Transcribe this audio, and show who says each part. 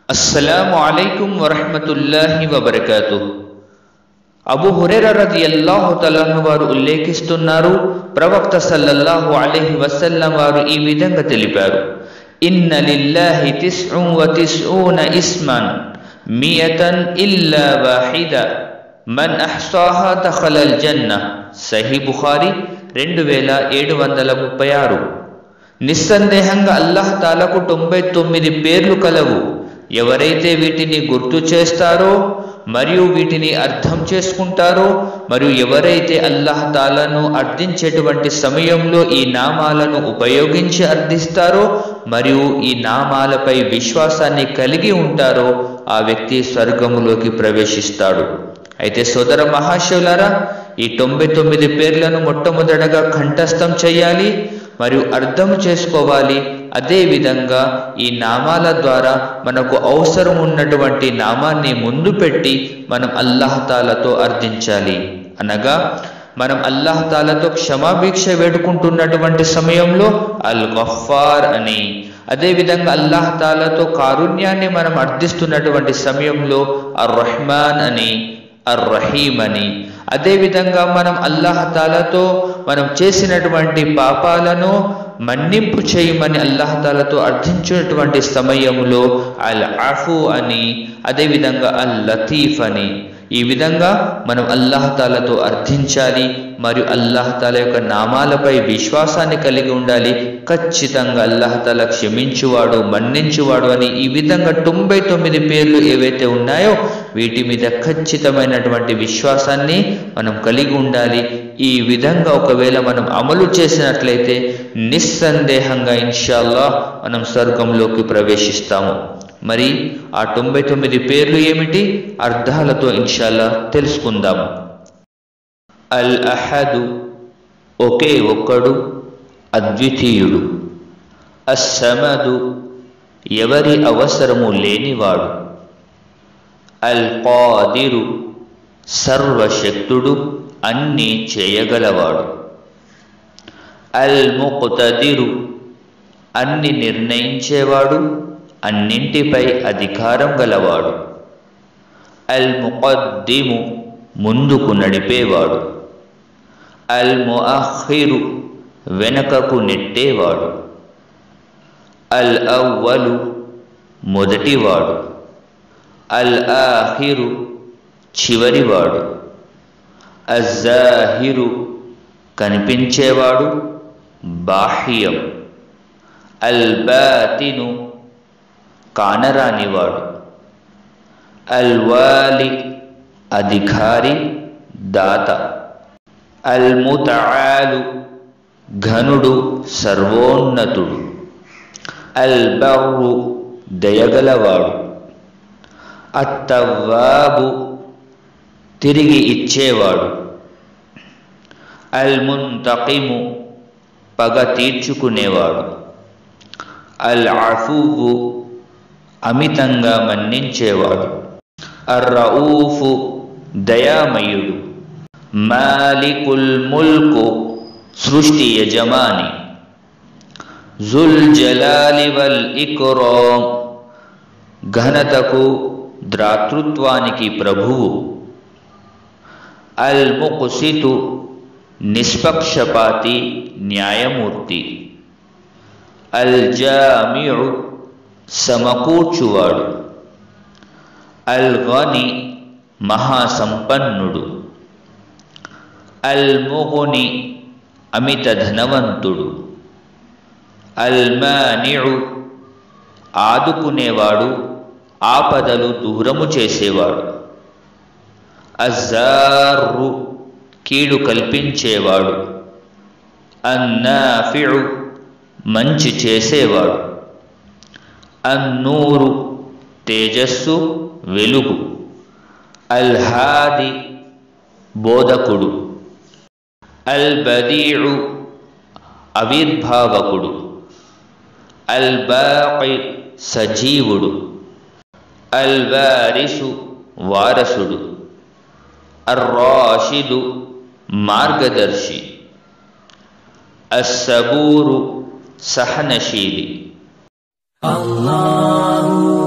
Speaker 1: అస్సలాము అలైకుం వరహమతుల్లాహి వబర్కాతు అబు హురేర రదియల్లాహు తలాహు వారు ఉల్లేఖిస్తున్నారు ప్రవక్త సల్లల్లాహు అలైహి వసల్లం వారు ఈ విధంగా తెలిపారు ఇన్న లిల్లాహి తిస్ఉ వ తిస్ఊన ఇస్మన్ మియతన్ ఇల్లా వాహిద మన్ అహ్సాహా దఖలల్ జన్న సహీ బుఖారి రెండు వేల ఏడు వందల ముప్పై ఆరు నిస్సందేహంగా అల్లాహ్ తాలకు తొంభై తొమ్మిది పేర్లు కలవు ఎవరైతే వీటిని గుర్తు చేస్తారో మరియు వీటిని అర్థం చేసుకుంటారో మరియు ఎవరైతే అల్లాహ్ తాలను అర్థించేటువంటి సమయంలో ఈ నామాలను ఉపయోగించి అర్థిస్తారో మరియు ఈ నామాలపై విశ్వాసాన్ని కలిగి ఉంటారో ఆ వ్యక్తి స్వర్గములోకి ప్రవేశిస్తాడు అయితే సోదర మహాశివులారా ఈ తొంభై తొమ్మిది పేర్లను మొట్టమొదటగా కంఠస్థం చేయాలి మరియు అర్థం చేసుకోవాలి అదేవిధంగా ఈ నామాల ద్వారా మనకు అవసరం ఉన్నటువంటి నామాన్ని ముందు పెట్టి మనం అల్లాహతాలతో అర్థించాలి అనగా మనం అల్లాహతాలతో క్షమాభిక్ష వేడుకుంటున్నటువంటి సమయంలో అల్ గఫార్ అని అదేవిధంగా అల్లాహతాలతో కారుణ్యాన్ని మనం అర్థిస్తున్నటువంటి సమయంలో అర్ రహ్మాన్ అని అర్ రహీం అని అదేవిధంగా మనం అల్లాహతాలతో మనం చేసినటువంటి పాపాలను మన్నింపు చేయమని అల్లాహతాలతో అర్థించినటువంటి సమయంలో అల్ ఆఫు అని అదేవిధంగా అల్ లతీఫ్ అని ఈ విధంగా మనం అల్లాహతాలతో అర్థించాలి మరియు అల్లాహతాల యొక్క నామాలపై విశ్వాసాన్ని కలిగి ఉండాలి ఖచ్చితంగా అల్లాహతాల క్షమించువాడు మన్నించువాడు అని ఈ విధంగా తొంభై తొమ్మిది పేర్లు ఏవైతే ఉన్నాయో వీటి మీద ఖచ్చితమైనటువంటి విశ్వాసాన్ని మనం కలిగి ఉండాలి ఈ విధంగా ఒకవేళ మనం అమలు చేసినట్లయితే నిస్సందేహంగా ఇన్షాల్లా మనం స్వర్గంలోకి ప్రవేశిస్తాము మరి ఆ తొంభై తొమ్మిది పేర్లు ఏమిటి అర్థాలతో ఇన్షాల్లా తెలుసుకుందాము అల్ అహదు ఒకే ఒక్కడు అద్వితీయుడు అస్సమదు ఎవరి అవసరము లేనివాడు అల్ కాదిరు సర్వశక్తుడు అన్నీ చేయగలవాడు అల్ ముక్తదిరు అన్ని నిర్ణయించేవాడు అన్నింటిపై అధికారం గలవాడు అల్ ముకద్దిము ముందుకు నడిపేవాడు అల్ ముఅఖిరు వెనకకు నెట్టేవాడు అల్ అవ్వలు మొదటివాడు అల్ ఆఖిరు చివరివాడు అజాహిరు కనిపించేవాడు బాహ్యం అల్ బాతిను కానరానివాడు అల్ వాలి అధికారి దాత అల్ ముతఆలు ఘనుడు సర్వోన్నతుడు అల్ బర్రు దయగలవాడు అత్తవ్వాబు తిరిగి ఇచ్చేవాడు అల్ ముంతకిము పగ తీర్చుకునేవాడు అల్ అఫువు అమితంగా మన్నించేవాడు అర్రఊఫు దయామయుడు మాలికుల్ ముల్కు సృష్టి యజమాని జుల్ జలాలి వల్ ఇక్రామ్ ఘనతకు ద్రాతృత్వానికి ప్రభువు అల్ ముకుసితు నిష్పక్షపాతి న్యాయమూర్తి అల్ జామియు సమకూర్చువాడు అల్ గని మహాసంపన్నుడు అల్ ముగుని అమిత ధనవంతుడు అల్ మానియు ఆదుకునేవాడు ఆపదలు దూరము చేసేవాడు అజారు కీడు కల్పించేవాడు అన్నాఫియు మంచి చేసేవాడు అన్నూరు తేజస్సు వెలుగు అల్హాది బోధకుడు అల్ బదీడు ఆవిర్భావకుడు అల్ బాqi సజీవుడు అల్ వారిసు వారసుడు అర్రాషిదు మార్గదర్శి అస్సబూరు సహనశీలి
Speaker 2: الله